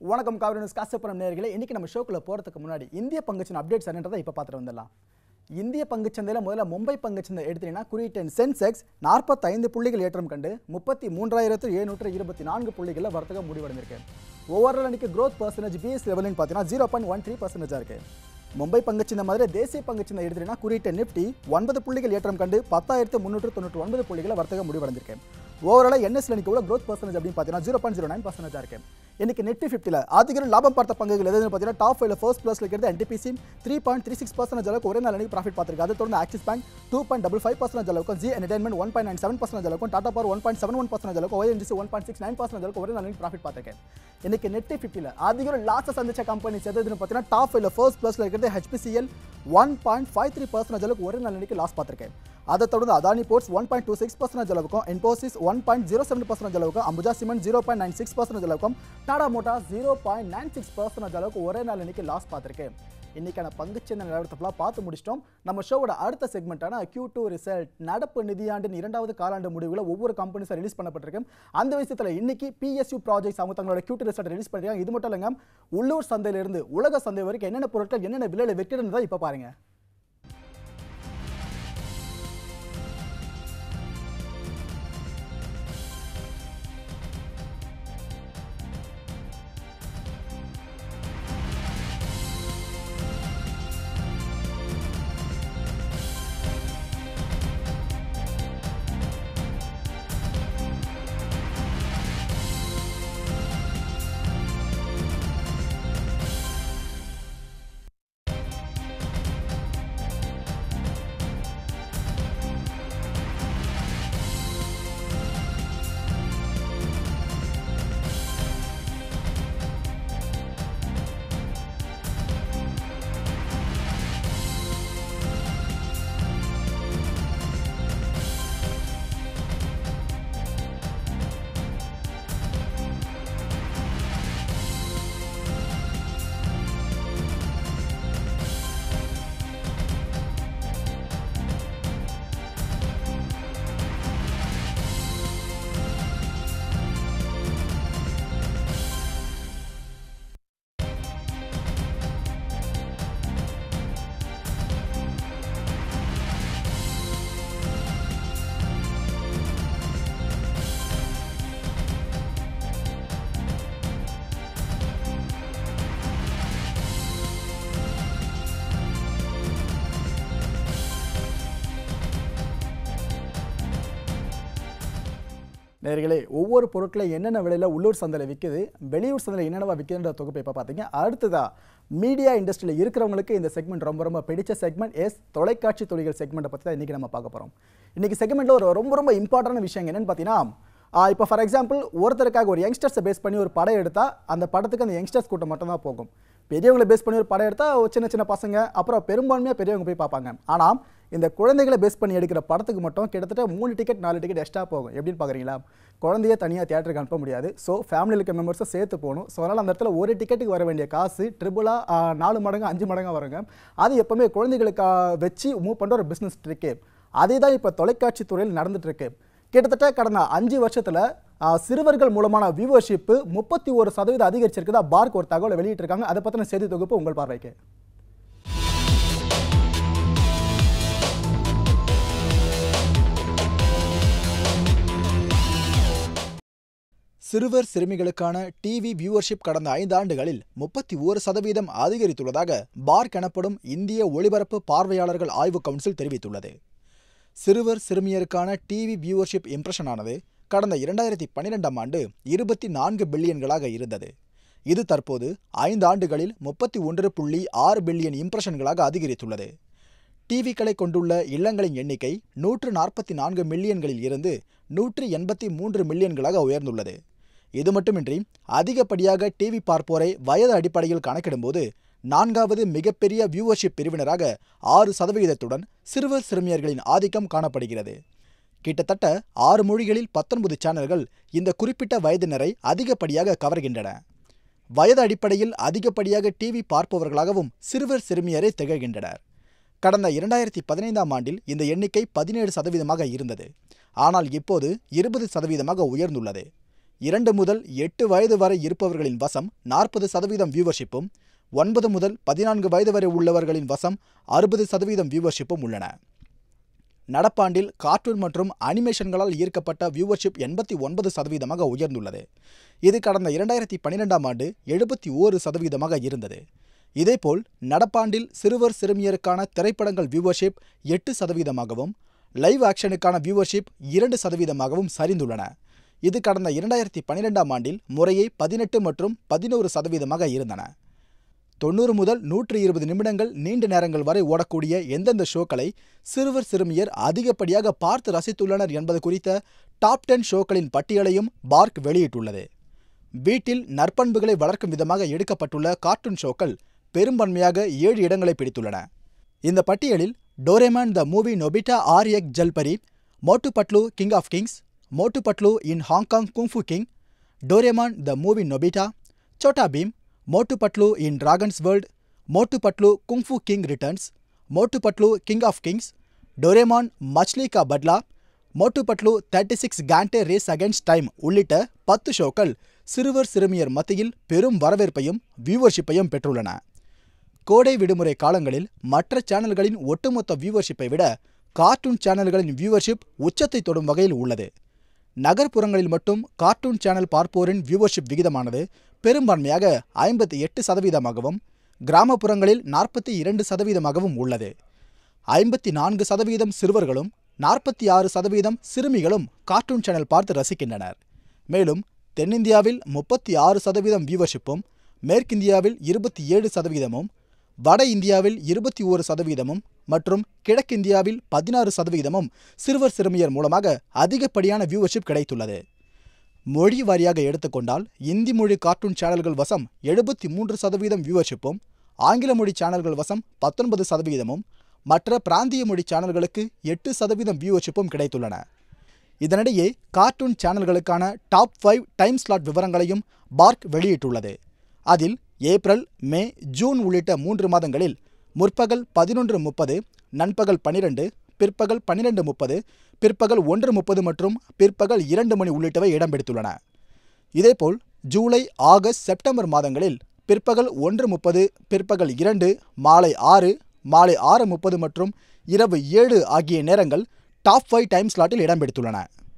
வணக்கம் காவிரி நியூஸ் காசப்பரம் நேர்களே இன்னைக்கு நம்ம ஷோக்குள்ள போறதுக்கு முன்னாடி இந்திய பங்குச்சந்தை அப்டேட்ஸ் என்னன்றதை இப்போ பார்த்துட்டு வந்துடலாம் இந்திய பங்குச்சந்தையில் முதல்ல மும்பை பங்குச்சந்தை எடுத்தீங்கன்னா குறியீட்டு சென்செக்ஸ் நாற்பத்தைந்து புள்ளிகள் ஏற்றம் கண்டு முப்பத்தி மூன்றாயிரத்து எழுநூற்று இருபத்தி நான்கு புள்ளிகளில் வர்த்தகம் முடிவடைந்திருக்கு ஓவரால் அன்னைக்கு growth பர்சன்டேஜ் பிஎஸ் லெவலிங் பார்த்தீங்கன்னா ஜீரோ பாயிண்ட் ஒன் த்ரீ பர்சன்டேஜாக இருக்கு மும்பை பங்குச்சந்தை மாதிரி தேசிய பங்குச்சந்தை எடுத்தீங்கன்னா குறியீட்டு நிஃப்டி ஒன்பது புள்ளிகள் ஏற்றம் கண்டு பத்தாயிரத்து முந்நூற்று தொண்ணூற்றி ஒன்பது புள்ளிகளை வர்த்தகம் முடிவடைந்திருக்கு ஓவராலாக என்எஸ்ல இன்னைக்கு எவ்வளோ growth பர்சன்டேஜ் அப்படின்னு பார்த்தீங்கன்னா ஜீரோ பாயிண்ட் ஜீரோ நைன் பர்சன்டேஜாக இருக்கு இன்னைக்கு நிஃப்டி ஃபிஃப்டியில் அதிக லாபம் பார்த்த பங்குகள் எதுன்னு பார்த்தீங்கன்னா டாப் ஃபைவ்ல ஃபர்ஸ்ட் பிளஸ்ல இருக்கிறது NTPC three point three six percentage அளவுக்கு ஒரே நாள் அன்னைக்கு ப்ராஃபிட் பார்த்திருக்கு அதை தொடர்ந்து Axis Bank two point double five percentage அளவுக்கு Zee Entertainment one point nine seven percentage அளவுக்கு Tata Power one point seven one percentage அளவுக்கு ஒய்என்டிசி one point six nine percentage அளவுக்கு ஒரே நாள் அன்னைக்கு ப்ராஃபிட் பார்த்திருக்கேன் இன்னைக்கு நெட்டி ஃபிஃப்டியில் அதிக லாஸை சந்திச்ச கம்பெனிஸ் எதுன்னு பார்த்தீங்கன்னா டாப் ஃபைவ்ல ஃபர்ஸ்ட் பிளஸ்ல இருக்கிறது HPCL one point five three percentage அளவுக்கு ஒரே நாள் அன்னைக்கு லாஸ் பார்த்திருக்கேன் அதை தொடர்ந்து Adani ports one point two six percentage அளவுக்கும் Infosys one point zero seven percentage அளவுக்கும் Ambuja cement zero point nine six percentage அளவுக்கும் Tata motor zero point nine six percentage அளவுக்கு ஒரே நாள் இன்னைக்கு லாஸ் பார்த்துருக்கேன் இன்னைக்கான பங்குச்சந்தை நிலவரத்தை ஃபுல்லாக பார்த்து முடிச்சிட்டோம் நம்ம ஷோவோட அடுத்த செக்மெண்ட்டான Q2 டூ ரிசல்ட் நடப்பு நிதியாண்டின் இரண்டாவது காலாண்டு முடிவில் ஒவ்வொரு கம்பெனிஸாக ரிலீஸ் பண்ணப்பட்டிருக்கு அந்த விஷயத்தில் இன்னைக்கு பிஎஸ்யூ ப்ராஜெக்ட்ஸ் அவங்க தங்களோட Q2 ரிசல்ட் ரிலீஸ் பண்ணிருக்காங்க இது மட்டும் இல்லைங்க உள்ளூர் சந்தையிலிருந்து உலக சந்தை வரைக்கும் என்னென்ன பொருட்கள் என்னென்ன விலையில் விற்கிறதுன்னு இப்போ பாருங்க நேர்களே ஒவ்வொரு பொருட்களும் என்னென்ன விலையில் உள்ளூர் சந்தையில் விற்குது வெளியூர் சந்தையில் என்னென்னவா விற்குதுன்ற தொகுப்பை இப்போ பார்த்தீங்க அடுத்ததா மீடியா இண்டஸ்ட்ரியில் இருக்கிறவங்களுக்கு இந்த செக்மெண்ட் ரொம்ப ரொம்ப பிடிச்ச செக்மெண்ட் எஸ் தொலைக்காட்சி தொழில்கள் செக்மெண்ட்டை பற்றி தான் இன்றைக்கி நம்ம பார்க்க போகிறோம் இன்றைக்கி செக்மெண்ட்டில் ஒரு ரொம்ப ரொம்ப இம்பார்ட்டன்ட் விஷயம் என்னென்னு பார்த்தீங்கன்னா இப்போ ஃபார் எக்ஸாம்பிள் ஒருத்தருக்காக ஒரு யங்ஸ்டர்ஸை பேஸ் பண்ணி ஒரு படம் எடுத்தால் அந்த படத்துக்கு அந்த யங்ஸ்டர்ஸ் கூட்டம் மட்டும் தான் போகும் பெரியவங்களை பேஸ் பண்ணி ஒரு படம் எடுத்தால் சின்ன சின்ன பசங்க அப்புறம் பெரும்பான்மையாக பெரியவங்க போய் பார்ப்பாங்க ஆனால் இந்த குழந்தைகளை பேஸ் பண்ணி எடுக்கிற படத்துக்கு மட்டும் கிட்டத்தட்ட மூணு டிக்கெட் நாலு டிக்கெட் எக்ஸ்ட்ரா போகும் எப்படின்னு பார்க்குறீங்களா குழந்தைய தனியாக தியேட்டருக்கு அனுப்ப முடியாது ஸோ ஃபேமிலியில் இருக்க மெம்பர்ஸை சேர்த்து போகணும் ஸோ அதனால் அந்த இடத்துல ஒரு டிக்கெட்டுக்கு வர வேண்டிய காசு ட்ரிபிளாக நாலு மடங்கு அஞ்சு மடங்காக வருங்க அது எப்போவுமே குழந்தைகளுக்கு வச்சு மூவ் பண்ணுற ஒரு பிஸ்னஸ் ட்ரிக்கு அதே தான் இப்போ தொலைக்காட்சி துறையில் நடந்துட்டு இருக்கு கிட்டத்தட்ட கடந்த அஞ்சு வருஷத்தில் சிறுவர்கள் மூலமான வியூவர்ஷிப்பு முப்பத்தி ஒரு சதவீதம் அதிகரிச்சிருக்குதா பார்க் ஒரு தகவலை வெளியிட்டிருக்காங்க அதை பற்றின செய்தி தொகுப்பு உங்கள் பார்வைக்கு சிறுவர் சிறுமிகளுக்கான டிவி வியூவர்ஷிப் கடந்த ஐந்து ஆண்டுகளில் முப்பத்தி ஓரு சதவீதம் அதிகரித்துள்ளதாக பார்க் எனப்படும் இந்திய ஒளிபரப்பு பார்வையாளர்கள் ஆய்வு கவுன்சில் தெரிவித்துள்ளது சிறுவர் சிறுமியருக்கான டிவி வியூவர்ஷிப் இம்ப்ரெஷனானது கடந்த இரண்டாயிரத்தி பன்னிரெண்டாம் ஆண்டு இருபத்தி நான்கு பில்லியன்களாக இருந்தது இது தற்போது ஐந்து ஆண்டுகளில் முப்பத்தி ஒன்று புள்ளி ஆறு பில்லியன் இம்ப்ரெஷன்களாக அதிகரித்துள்ளது டிவிக்களை கொண்டுள்ள இல்லங்களின் எண்ணிக்கை நூற்று நாற்பத்தி நான்கு மில்லியன்களில் இருந்து நூற்று எண்பத்தி மூன்று மில்லியன்களாக உயர்ந்துள்ளது இது மட்டுமின்றி அதிகப்படியாக டிவி பார்ப்போரை வயது அடிப்படையில் கணக்கிடும்போது நான்காவது மிகப்பெரிய வியூவர்ஷிப் பிரிவினராக ஆறு சதவிகிதத்துடன் சிறுவர் சிறுமியர்களின் ஆதிக்கம் காணப்படுகிறது கிட்டத்தட்ட ஆறு மொழிகளில் பத்தொன்பது சேனல்கள் இந்த குறிப்பிட்ட வயதினரை அதிகப்படியாக கவர்கின்றன வயது அடிப்படையில் அதிகப்படியாக டிவி பார்ப்பவர்களாகவும் சிறுவர் சிறுமியரே திகழ்கின்றனர் கடந்த இரண்டாயிரத்தி பதினைந்தாம் ஆண்டில் இந்த எண்ணிக்கை பதினேழு சதவீதமாக இருந்தது ஆனால் இப்போது இருபது சதவீதமாக உயர்ந்துள்ளது இரண்டு முதல் எட்டு வயது வரை இருப்பவர்களின் வசம் நாற்பது சதவீதம் வியூவர்ஷிப்பும் ஒன்பது முதல் பதினான்கு வயது வரை உள்ளவர்களின் வசம் அறுபது சதவீதம் வியூவர்ஷிப்பும் உள்ளன நடப்பாண்டில் கார்ட்டூன் மற்றும் அனிமேஷன்களால் ஈர்க்கப்பட்ட வியூவர்ஷிப் எண்பத்தி ஒன்பது சதவீதமாக உயர்ந்துள்ளது இது கடந்த இரண்டாயிரத்தி பன்னிரெண்டாம் ஆண்டு எழுபத்தி ஓரு சதவீதமாக இருந்தது இதேபோல் நடப்பாண்டில் சிறுவர் சிறுமியருக்கான திரைப்படங்கள் வியூவர்ஷிப் எட்டு சதவீதமாகவும் லைவ் ஆக்ஷனுக்கான வியூவர்ஷிப் இரண்டு சதவீதமாகவும் சரிந்துள்ளன இது கடந்த இரண்டாயிரத்தி பன்னிரெண்டாம் ஆண்டில் முறையே பதினெட்டு மற்றும் பதினோரு சதவீதமாக இருந்தன தொண்ணூறு முதல் நூற்று இருபது நிமிடங்கள் நீண்ட நேரங்கள் வரை ஓடக்கூடிய எந்தெந்த ஷோக்களை சிறுவர் சிறுமியர் அதிகப்படியாக பார்த்து ரசித்துள்ளனர் என்பது குறித்த டாப் டென் ஷோக்களின் பட்டியலையும் பார்க் வெளியிட்டுள்ளது வீட்டில் நற்பண்புகளை வளர்க்கும் விதமாக எடுக்கப்பட்டுள்ள கார்ட்டூன் ஷோக்கள் பெரும்பான்மையாக ஏழு இடங்களை பிடித்துள்ளன இந்த பட்டியலில் டோரேமான் த மூவி நொபிட்டா ஆர் எக் Jalpari Motu Patlu king of kings Motu Patlu in Hong Kong kung fu king Doraemon the movie Nobita Chhota Bheem Motu Patlu in dragons world மோட்டு Patlu kung fu king returns Motu Patlu king of kings Doraemon Machli ka Badla Motu Patlu thirty six Ghante race against time உள்ளிட்ட பத்து ஷோக்கள் சிறுவர் சிறுமியர் மத்தியில் பெரும் வரவேற்பையும் வியூவர்ஷிப்பையும் பெற்றுள்ளன கோடை விடுமுறை காலங்களில் மற்ற சேனல்களின் ஒட்டுமொத்த வியூவர்ஷிப்பை விட கார்ட்டூன் சேனல்களின் வியூவர்ஷிப் உச்சத்தை தொடும் வகையில் உள்ளது நகர்ப்புறங்களில் மட்டும் கார்ட்டூன் சேனல் பார்ப்போரின் வியூவர்ஷிப் விகிதமானது பெரும்பான்மையாக ஐம்பத்தி எட்டு சதவீதமாகவும் கிராமப்புறங்களில் நாற்பத்தி இரண்டு சதவீதமாகவும் உள்ளது ஐம்பத்தி நான்கு சதவீதம் சிறுவர்களும் நாற்பத்தி ஆறு சதவீதம் சிறுமிகளும் கார்ட்டூன் சேனல் பார்த்து ரசிக்கின்றனர் மேலும் தென்னிந்தியாவில் முப்பத்தி ஆறு சதவீதம் வியூவர்ஷிப்பும் மேற்கிந்தியாவில் இருபத்தி ஏழு சதவீதமும் வட இந்தியாவில் இருபத்தி ஓரு சதவீதமும் மற்றும் கிழக்கிந்தியாவில் பதினாறு சதவீதமும் சிறுவர் சிறுமியர் மூலமாக அதிகப்படியான வியூவர்ஷிப் கிடைத்துள்ளது மொழி வாரியாக எடுத்துக்கொண்டால் இந்தி மொழி கார்ட்டூன் சேனல்கள் வசம் எழுபத்தி மூன்று சதவீதம் வியூவர்ஷிப்பும் ஆங்கில மொழி சேனல்கள் வசம் பத்தொன்பது சதவீதமும் மற்ற பிராந்திய மொழி சேனல்களுக்கு எட்டு சதவீதம் வியூவர்ஷிப்பும் கிடைத்துள்ளன இதனிடையே கார்ட்டூன் சேனல்களுக்கான டாப் ஃபைவ் டைம் ஸ்லாட் விவரங்களையும் பார்க் வெளியிட்டுள்ளது அதில் ஏப்ரல் மே ஜூன் உள்ளிட்ட மூன்று மாதங்களில் முற்பகல் பதினொன்று முப்பது நண்பகல் பன்னிரண்டு பிற்பகல் பன்னிரெண்டு முப்பது பிற்பகல் ஒன்று முப்பது மற்றும் பிற்பகல் இரண்டு மணி உள்ளிட்டவை இடம் பிடித்துள்ளன இதேபோல் ஜூலை ஆகஸ்ட் செப்டம்பர் மாதங்களில் பிற்பகல் ஒன்று முப்பது பிற்பகல் இரண்டு மாலை ஆறு மாலை ஆறு முப்பது மற்றும் இரவு ஏழு ஆகிய நேரங்கள் டாப் ஃபைவ் டைம் ஸ்லாட்டில் இடம் பிடித்துள்ளன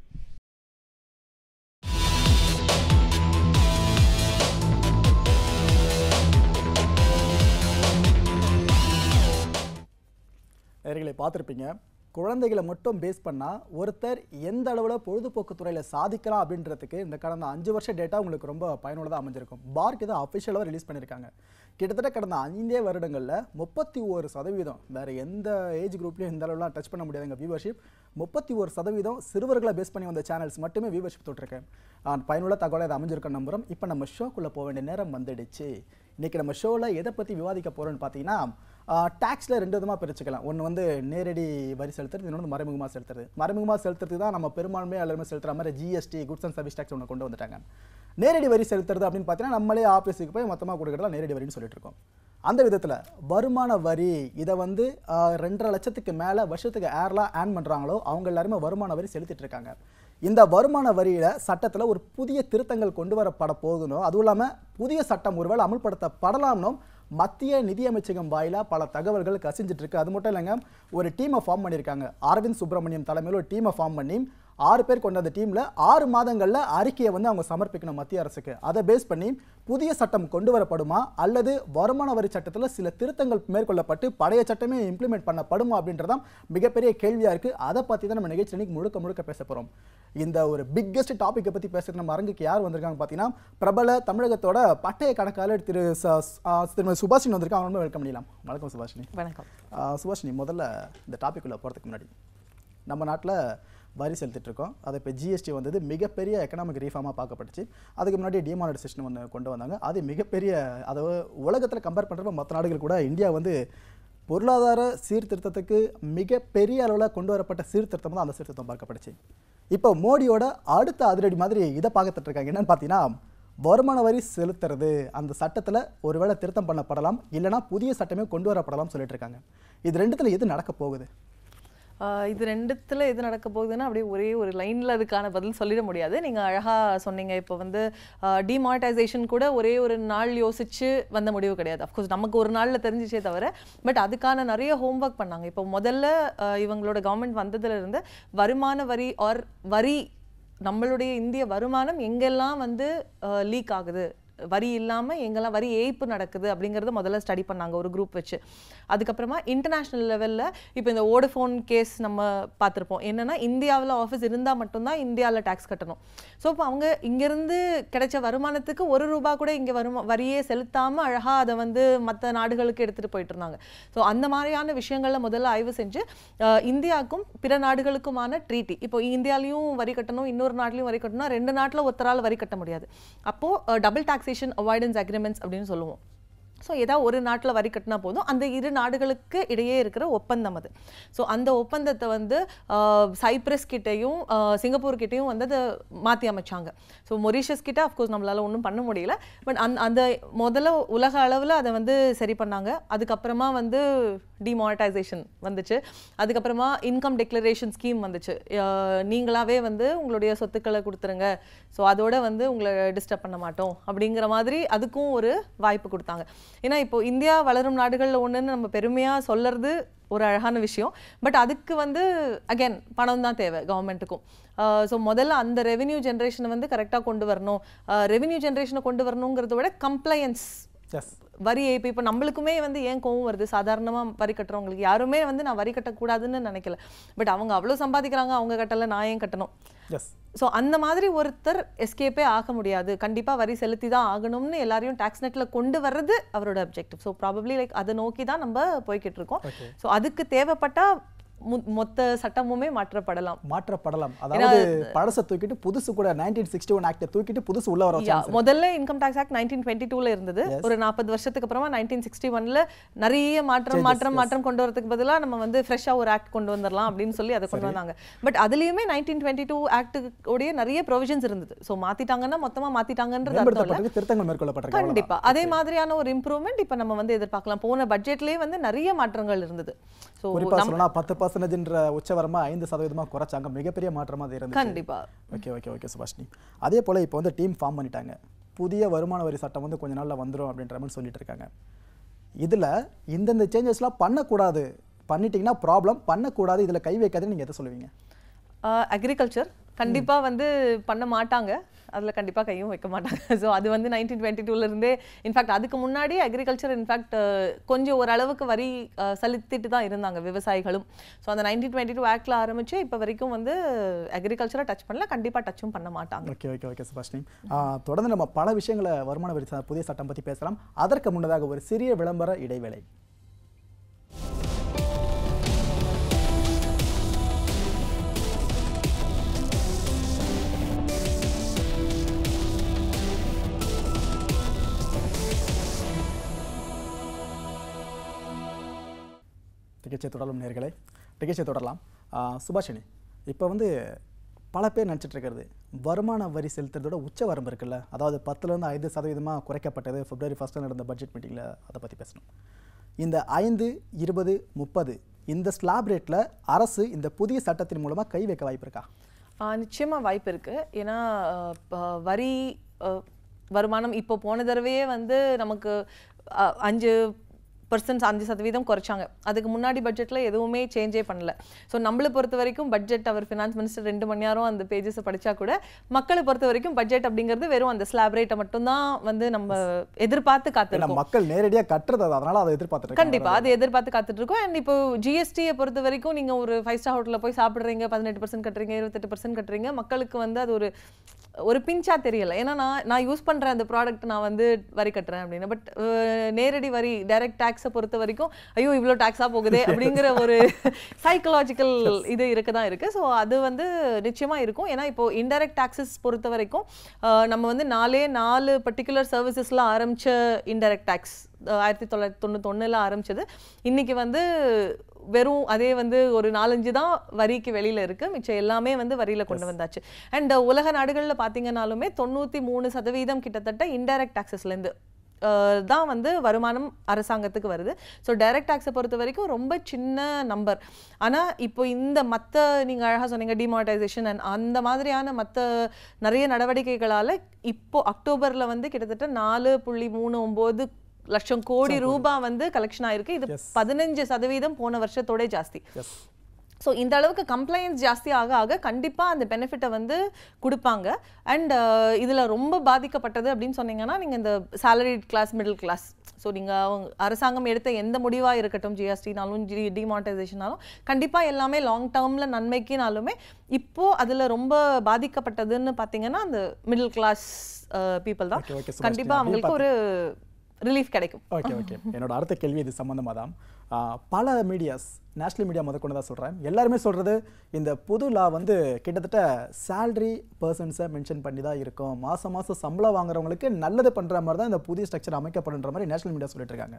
நேர்களை பார்த்துருப்பீங்க குழந்தைகளை மட்டும் பேஸ் பண்ணால் ஒருத்தர் எந்த அளவில் பொழுதுபோக்கு துறையில் சாதிக்கலாம் அப்படின்றதுக்கு இந்த கடந்த அஞ்சு வருஷ டேட்டா உங்களுக்கு ரொம்ப பயனுள்ளதாக அமைஞ்சிருக்கும் பார்க் இதை அஃபிஷியலாக ரிலீஸ் பண்ணியிருக்காங்க கிட்டத்தட்ட கடந்த ஐந்தே வருடங்களில் முப்பத்தி ஒரு சதவீதம் வேறு எந்த ஏஜ் குரூப்லையும் இந்த அளவுலாம் டச் பண்ண முடியாதுங்க வியூவர்ஷிப் முப்பத்தி ஒரு சதவீதம் சிறுவர்களை பேஸ் பண்ணி வந்த சேனல்ஸ் மட்டுமே வியூவர்ஷிப் தொட்டிருக்கேன் ஆ, பயனுள்ள தகவலை இது அமைஞ்சிருக்க நம்புகிறோம் இப்போ நம்ம ஷோக்குள்ளே போக வேண்டிய நேரம் வந்துடுச்சு இன்றைக்கி நம்ம ஷோவில் எதை பற்றி விவாதிக்க போகிறோம்னு பார்த்தீங்கன்னா டேக்ஸில் ரெண்டு விதமாக பிரிச்சுக்கலாம் ஒன்று வந்து நேரடி வரி செலுத்துறது இன்னொன்று மறைமுகமாக செலுத்துறது மறைமுகமாக செலுத்துறதுக்கு தான் நம்ம பெரும்பான்மையாக எல்லாருமே செலுத்துற மாதிரி GST goods and service tax ஒன்று கொண்டு வந்துட்டாங்க நேரடி வரி செலுத்துறது அப்படின்னு பார்த்தீங்கன்னா நம்மளே ஆஃபீஸுக்கு போய் மொத்தமாக கொடுக்குறதுலாம் நேரடி வரின்னு சொல்லிட்டு இருக்கோம் அந்த விதத்தில் வருமான வரி இதை வந்து ஆஹ், ரெண்டரை லட்சத்துக்கு மேலே வருஷத்துக்கு ஏர்லாம் ஆன் பண்ணுறாங்களோ அவங்க எல்லாருமே வருமான வரி செலுத்திட்டு இருக்காங்க இந்த வருமான வரியில் சட்டத்தில் ஒரு புதிய திருத்தங்கள் கொண்டு வரப்பட போகணும் அதுவும் இல்லாமல் புதிய சட்டம் ஒருவேளை அமல்படுத்தப்படலாம்னும் மத்திய நிதியமைச்சகம் வாயிலாக பல தகவல்கள் கசிஞ்சிட்டு இருக்கு அது மட்டும் இல்லைங்க ஒரு டீமை ஃபார்ம் பண்ணியிருக்காங்க அரவிந்த் சுப்பிரமணியம் தலைமையில் ஒரு டீமை ஃபார்ம் பண்ணி ஆறு பேர் கொண்ட அந்த டீமில் ஆறு மாதங்களில் அறிக்கையை வந்து அவங்க சமர்ப்பிக்கணும் மத்திய அரசுக்கு அதை பேஸ் பண்ணி புதிய சட்டம் கொண்டு வரப்படுமா அல்லது வருமான வரி சட்டத்தில் சில திருத்தங்கள் மேற்கொள்ளப்பட்டு பழைய சட்டமே இம்ப்ளிமெண்ட் பண்ணப்படுமா அப்படின்றதான் மிகப்பெரிய கேள்வியாக இருக்குது அதை பற்றி தான் நம்ம நிகழ்ச்சி இன்னைக்கு முழுக்க முழுக்க பேச போகிறோம் இந்த ஒரு பிக்கெஸ்ட் டாப்பிக்கை பற்றி பேசுகிற நம்ம அரங்குக்கு யார் வந்திருக்காங்க பார்த்தீங்கன்னா பிரபல தமிழகத்தோட பட்டய கணக்காளர் திரு ச- ஆ, திருமதி சுபாஷினி வந்திருக்காங்க அவங்க வெல்கம் பண்ணிடலாம் வணக்கம் சுபாஷினி வணக்கம் ஆ, சுபாஷினி முதல்ல இந்த டாபிக் உள்ள போகிறதுக்கு முன்னாடி நம்ம நாட்டில் வரி செலுத்திட்டு இருக்கோம் அது இப்போ ஜிஎஸ்டி வந்தது மிகப்பெரிய எக்கனாமிக் ரீஃபார்மாக பார்க்கப்பட்டுச்சு அதுக்கு முன்னாடி டிமானிட்டைசேஷன் ஒன்று கொண்டு வந்தாங்க அது மிகப்பெரிய அதாவது உலகத்தில் கம்பேர் பண்ணுறப்ப மற்ற நாடுகள் கூட இந்தியா வந்து பொருளாதார சீர்திருத்தத்துக்கு மிகப்பெரிய அளவில் கொண்டு வரப்பட்ட சீர்திருத்தம் தான் அந்த சீர்திருத்தம் பார்க்கப்பட்டுச்சு இப்போ மோடியோட அடுத்த அதிரடி மாதிரி இதை பார்த்துட்டு இருக்காங்க என்னன்னு பார்த்தீங்கன்னா வருமான வரி செலுத்துறது அந்த சட்டத்தில் ஒருவேளை திருத்தம் பண்ணப்படலாம் இல்லைனா புதிய சட்டமே கொண்டு வரப்படலாம் சொல்லிட்டு இருக்காங்க இது ரெண்டுத்துல எது நடக்க போகுது ஆஹ் இது ரெண்டுத்துல எது நடக்க போகுதுன்னா அப்படியே ஒரே ஒரு லைன்ல அதுக்கான பதில் சொல்லிட முடியாது நீங்க அழகா சொன்னீங்க இப்போ வந்து டிமானிட்டைசேஷன் கூட ஒரே ஒரு நாள் யோசிச்சு வந்த முடிவு கிடையாது அஃப்கோர்ஸ் நமக்கு ஒரு நாள்ல தெரிஞ்சிச்சே தவிர பட் அதுக்கான நிறைய ஹோம்ஒர்க் பண்ணாங்க இப்போ முதல்ல ஆஹ் இவங்களோட கவர்மெண்ட் வந்ததுல இருந்து வருமான வரி ஆர் வரி நம்மளுடைய இந்திய வருமானம் எங்கெல்லாம் வந்து லீக் ஆகுது வரி இல்லாம எங்கெல்லாம் வரி ஏய்ப்பு நடக்குது அப்படிங்கறத முதல்ல ஸ்டடி பண்ணாங்க ஒரு குரூப் வச்சு அதுக்கப்புறமா இன்டர்நேஷ்னல் லெவல்ல இப்போ இந்த ஓடஃபோன் கேஸ் நம்ம பார்த்திருப்போம் என்னன்னா இந்தியாவில் ஆஃபீஸ் இருந்தா மட்டும்தான் இந்தியாவில் டேக்ஸ் கட்டணும் ஸோ இப்போ அவங்க இங்கிருந்து கிடைச்ச வருமானத்துக்கு ஒரு ரூபா கூட இங்க வருமா வரியே செலுத்தாம அழகா அதை வந்து மற்ற நாடுகளுக்கு எடுத்துட்டு போயிட்டு இருந்தாங்க ஸோ அந்த மாதிரியான விஷயங்கள்ல முதல்ல ஆய்வு செஞ்சு அஹ், இந்தியாவுக்கும் பிற நாடுகளுக்குமான ட்ரீட்டி இப்போ இந்தியாலையும் வரி கட்டணும் இன்னொரு நாட்டிலையும் வரி கட்டணும் ரெண்டு நாட்டில் ஒருத்தரால் வரி கட்ட முடியாது அப்போ டபுள் டாக்ஸேஷன் அவாய்டன்ஸ் அக்ரிமெண்ட்ஸ் அப்படின்னு சொல்லுவோம் ஸோ ஏதாவது ஒரு நாட்டில் வரி கட்டினா போதும் அந்த இரு நாடுகளுக்கு இடையே இருக்கிற ஒப்பந்தம் அது ஸோ அந்த ஒப்பந்தத்தை வந்து ஆஹ், சைப்ரஸ் கிட்டேயும் ஆஹ், சிங்கப்பூர் கிட்டேயும் வந்து அதை மாற்றி அமைச்சாங்க ஸோ மொரிஷியஸ் கிட்ட அஃப்கோர்ஸ் நம்மளால ஒன்றும் பண்ண முடியல பட் அந்த அந்த முதல்ல உலக அளவில் அதை வந்து சரி பண்ணாங்க அதுக்கப்புறமா வந்து டிமானிட்டைசேஷன் வந்துச்சு அதுக்கப்புறமா இன்கம் டெக்ளரேஷன் ஸ்கீம் வந்துச்சு ஆஹ், நீங்களாவே வந்து உங்களுடைய சொத்துக்களை கொடுத்துருங்க ஸோ அதோட வந்து உங்களை டிஸ்டர்ப் பண்ண மாட்டோம் அப்படிங்கிற மாதிரி அதுக்கும் ஒரு வாய்ப்பு கொடுத்தாங்க ஏன்னா இப்போ இந்தியா வளரும் நாடுகளில் ஒன்றுன்னு நம்ம பெருமையாக சொல்லறது ஒரு அழகான விஷயம் பட் அதுக்கு வந்து அகைன் பணம் தான் தேவை கவர்மெண்ட்டுக்கும் ஸோ முதல்ல அந்த ரெவென்யூ ஜென்ரேஷனை வந்து கரெக்டாக கொண்டு வரணும் ரெவென்யூ ஜென்ரேஷனை கொண்டு வரணுங்கிறத விட கம்ப்ளையன்ஸ் எஸ் வரி ஏய்ப்பு இப்போ நம்மளுக்குமே வந்து ஏன் கோவம் வருது சாதாரணமாக வரி கட்டுறவங்களுக்கு யாருமே வந்து நான் வரி கட்டக்கூடாதுன்னு நினைக்கல பட் அவங்க அவ்வளோ சம்பாதிக்கிறாங்க அவங்க கட்டல நான் ஏன் கட்டணும் எஸ் ஸோ அந்த மாதிரி ஒருத்தர் எஸ்கேப்பே ஆக முடியாது கண்டிப்பாக வரி செலுத்தி தான் ஆகணும்னு எல்லாரையும் டாக்ஸ் நெட்டில் கொண்டு வர்றது அவரோட அப்ஜெக்டிவ் ஸோ ப்ராபப்ளி லைக் அதை நோக்கி தான் நம்ம போய்கிட்டு இருக்கோம் ஓகே ஸோ அதுக்கு தேவைப்பட்டா மு- மொத்த சட்டமுமே மாற்றப்படலாம் மாற்றப்படலாம் அதாவது பழசை தூக்கிட்டு புதுசு கூட நைன்டீன் சிக்ஸ்டி ஒன் ஆக்டை தூக்கிட்டு புதுசு உள்ள வர யா வச்சாங்க முதல்ல income tax act nineteen twenty டூல இருந்தது ஒரு நாற்பது வருஷத்துக்கு அப்புறமா நைன்டீன் சிக்ஸ்டி ஒன்ல நிறைய மாற்றம் மாற்றம் மாற்றம் கொண்டு வரதுக்கு பதிலா நம்ம வந்து ஃப்ரெஷ்ஷா ஒரு ஆக்ட் கொண்டு வந்துடலாம் அப்படின்னு சொல்லி அதை கொண்டு வந்தாங்க பட் அதுலயுமே நைன்டீன் டுவெண்ட்டி டூ உடைய நிறைய ப்ரொவிஷன்ஸ் இருந்தது ஸோ மாத்திட்டாங்கன்னா மொத்தமா மாத்திட்டாங்கன்றது அர்த்தம் இல்ல மேம்படுத்தப்பட்டதுக்கு திருத்தங்கள் மேற்கொள்ளப்பட்டிருக்கு கண்டிப்பா அதே மாதிரியான ஒரு இம்ப்ரூவ்மெண்ட் இப்ப நம்ம வந்து எதிர்பார்க்கலாம் போன பட்ஜெட்லயே வந்து நிறைய மாற்றங்கள் இருந்தது ஸோ குறிப்பா சொல்லணும்னா பத்து பர்சன்டேஜ்ன்ற உச்சவரமா ஐந்து சதவீதமா குறைச்சாங்க மிகப்பெரிய மாற்றமா அது இருந்துச்சு கண்டிப்பா ஓகே ஓகே ஓகே சுபாஷினி அதே போல இப்போ வந்து டீம் ஃபார்ம் பண்ணிட்டாங்க புதிய வருமான வரி சட்டம் வந்து கொஞ்ச நாள்ல வந்துரும் அப்படின்ற மாதிரி சொல்லிட்டு இருக்காங்க இதுல இந்தந்த சேஞ்சஸ்லாம் பண்ணக்கூடாது பண்ணிட்டீங்கன்னா ப்ராப்ளம் பண்ணக்கூடாது இதுல கை வைக்காதுன்னு நீங்க எதை சொல்லுவீங்க அக்ரிகல்ச்சர் கண்டிப்பா வந்து பண்ண மாட்டாங்க அதுல கண்டிப்பா கையும் வைக்க மாட்டாங்க ஸோ அது வந்து நைன்டீன் டுவெண்ட்டி டூல இருந்தே இன்ஃபேக்ட் அதுக்கு முன்னாடி அக்ரிகல்ச்சர் இன்ஃபேக்ட் கொஞ்சம் ஓரளவுக்கு வரி அஹ், செலுத்திட்டு தான் இருந்தாங்க விவசாயிகளும் ஸோ அந்த நைன்டீன் டுவெண்ட்டி டூ ஆக்டில் ஆரம்பிச்சு இப்போ வரைக்கும் வந்து அக்ரிகல்ச்சரை டச் பண்ணல கண்டிப்பா டச்சும் பண்ண மாட்டாங்க ஓகே ஓகே ஓகே சுபாஷினி ஆ, தொடர்ந்து நம்ம பல விஷயங்களை வருமான வரி ச- புதிய சட்டம் பத்தி பேசலாம் அதற்கு முன்னதாக ஒரு சிறிய விளம்பர இடைவேளை நிகழ்ச்சியை தொடரும் நேர்களே நிகழ்ச்சியை தொடரலாம் ஆ, சுபாஷினி இப்போ வந்து பல பேர் நினச்சிட்டு இருக்கிறது வருமான வரி செலுத்துறதோட உச்ச வரம்பு இருக்குல்ல அதாவது பத்துலேருந்து ஐந்து சதவீதமாக குறைக்கப்பட்டது பிப்ரவரி ஃபஸ்ட்டில் நடந்த பட்ஜெட் மீட்டிங்கில் அதை பற்றி பேசணும் இந்த ஐந்து இருபது முப்பது இந்த ஸ்லாப் ரேட்டில் அரசு இந்த புதிய சட்டத்தின் மூலமாக கை வைக்க வாய்ப்பு இருக்கா ஆஹ் நிச்சயமா வாய்ப்பு இருக்கு ஏன்னா ஆஹ் ப- வரி ஆஹ் வருமானம் இப்போ போன தடவையே வந்து நமக்கு ஆஹ் அஞ்சு பர்சன்ட் அஞ்சு சதவீதம் குறைச்சாங்க அதுக்கு முன்னாடி பட்ஜெட்ல எதுவுமே சேஞ்சே பண்ணல ஸோ நம்மளை பொறுத்த வரைக்கும் பட்ஜெட் அவர் ஃபினான்ஸ் மினிஸ்டர் ரெண்டு மணி நேரம் அந்த பேஜஸை படிச்சா கூட மக்களை பொறுத்த வரைக்கும் பட்ஜெட் அப்படிங்கிறது வெறும் அந்த ஸ்லாப் ரேட்டை மட்டும்தான் வந்து நம்ம எதிர்பார்த்து ஏன்னா காத்திருக்கோம் மக்கள் நேரடியாக கட்டுறது அது அதனால அதை எதிர்பார்த்துட்டு கண்டிப்பா அது எதிர்பார்த்து காத்துட்டு இருக்கோம் அண்ட் இப்போ ஜிஎஸ்டியை பொறுத்த வரைக்கும் நீங்க ஒரு ஃபைவ் ஸ்டார் ஹோட்டல்ல போய் சாப்பிடுறீங்க பதினெட்டு பர்சன்ட் கட்டுறீங்க இருபத்தெட்டு பர்சன்ட் கட்டுறீங்க மக்களுக்கு வந்து அது ஒரு ஒரு பிஞ்சா தெரியல ஏன்னா நான் நான் யூஸ் பண்ற அந்த ப்ராடக்ட் நான் வந்து வரி கட்டுறேன் அப்படின்னு பட் நேரடி வரி டைரக்ட் டாக்ஸை பொறுத்த வரைக்கும் ஐயோ இவ்வளோ டாக்ஸா போகுதே அப்படிங்கிற ஒரு சைக்கலாஜிக்கல் இது இருக்க தான் இருக்கு ஸோ அது வந்து நிச்சயமா இருக்கும் ஏன்னா இப்போ இன்டைரக்ட் டாக்ஸஸ் பொறுத்த வரைக்கும் அஹ், நம்ம வந்து நாலே நாலு பர்டிகுலர் சர்வீசஸ்ல ஆரம்பிச்ச இன்டைரக்ட் டாக்ஸ் ஆயிரத்தி தொள்ளாயிரத்தி தொண்ணூத்தொன்னுல ஆரம்பிச்சது இன்னைக்கு வந்து வெறும் அதே வந்து ஒரு நாலஞ்சு தான் வரிக்கு வெளியில இருக்கு மிச்சம் எல்லாமே வந்து வரியில கொண்டு வந்தாச்சு அண்ட் உலக நாடுகள்ல பாத்தீங்கன்னாலுமே தொண்ணூத்தி மூணு சதவீதம் கிட்டத்தட்ட இன்டைரக்ட் டாக்ஸஸ்ல இருந்து தான் வந்து வருமானம் அரசாங்கத்துக்கு வருது ஸோ டைரக்ட் டேக்ஸை பொறுத்த வரைக்கும் ரொம்ப சின்ன நம்பர் ஆனால் இப்போ இந்த மற்ற நீங்கள் அழகாக சொன்னீங்க டிமானிட்டைசேஷன் அண்ட் அந்த மாதிரியான மற்ற நிறைய நடவடிக்கைகளால் இப்போ அக்டோபரில் வந்து கிட்டத்தட்ட நாலு புள்ளி மூணு ஒம்பது லட்சம் கோடி ரூபாய் வந்து கலெக்ஷன் ஆயிருக்கு இது Yes. பதினஞ்சு சதவீதம் போன வருஷத்தோட ஜாஸ்தி எஸ் ஸோ இந்த அளவுக்கு கம்ப்ளைண்ட்ஸ் ஜாஸ்தி ஆக ஆக கண்டிப்பாக அந்த பெனிஃபிட்டை வந்து கொடுப்பாங்க அண்ட் இதில் ரொம்ப பாதிக்கப்பட்டது அப்படின்னு சொன்னீங்கன்னா நீங்கள் இந்த salaried class middle class so நீங்கள் அரசாங்கம் எடுத்த எந்த முடிவாக இருக்கட்டும் ஜிஎஸ்டினாலும் ஜி டிமானிட்டைசேஷனாலும் கண்டிப்பாக எல்லாமே லாங் டேர்மில் நன்மைக்குனாலுமே இப்போது அதில் ரொம்ப பாதிக்கப்பட்டதுன்னு பார்த்தீங்கன்னா அந்த மிடில் கிளாஸ் பீப்புள் தான் Okay, okay, சுபாஷினி. கண்டிப்பாக அப்படியே அவங்களுக்கு ஒரு ரிலீஃப் கிடைக்கும் ஓகே ஓகே என்னோட அடுத்த கேள்வி இது சம்மந்தமாக தான் ஆ, பல மீடியாஸ் நேஷ்னல் மீடியா முத கொண்டு தான் சொல்கிறேன் எல்லாருமே சொல்கிறது இந்த புது லா வந்து கிட்டத்தட்ட சேலரி பர்சன்ஸை மென்ஷன் பண்ணி தான் இருக்கும் மாதம் மாதம் சம்பளம் வாங்குறவங்களுக்கு நல்லது பண்ணுற மாதிரி தான் இந்த புதிய ஸ்ட்ரக்சர் அமைக்கப்படுன்ற மாதிரி நேஷ்னல் மீடியா சொல்லிட்டு இருக்காங்க